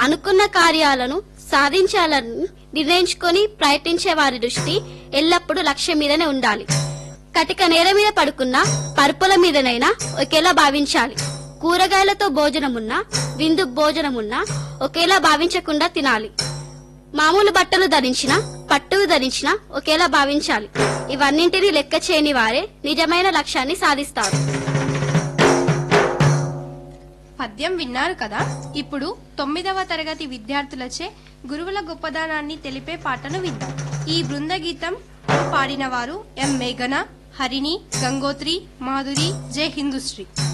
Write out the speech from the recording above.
అనుకున్న కార్యాలను సాధించాలని నిర్ణయించుకొని ప్రయత్నించే వారి దృష్టి ఎల్లప్పుడూ లక్ష్యం మీదనే ఉండాలి కటిక నేల మీద పడుకున్న పరుపుల మీదనైనా ఒకేలా భావించాలి కూరగాయలతో భోజనమున్నా విందు భోజనమున్నా ఒకేలా భావించకుండా తినాలి మామూలు బట్టలు ధరించిన పట్టువు ధరించిన ఒకేలా భావించాలి ఇవన్నింటినీ లెక్క చేయని వారే నిజమైన లక్ష్యాన్ని సాధిస్తారు పద్యం విన్నారు కదా ఇప్పుడు తొమ్మిదవ తరగతి విద్యార్థులచే గురువుల గొప్పదనాన్ని తెలిపే పాటను విందాం ఈ బృంద గీతం పాడిన వారు ఎం మేఘన హరిణి గంగోత్రి మాధురి జై హిందూశ్రీ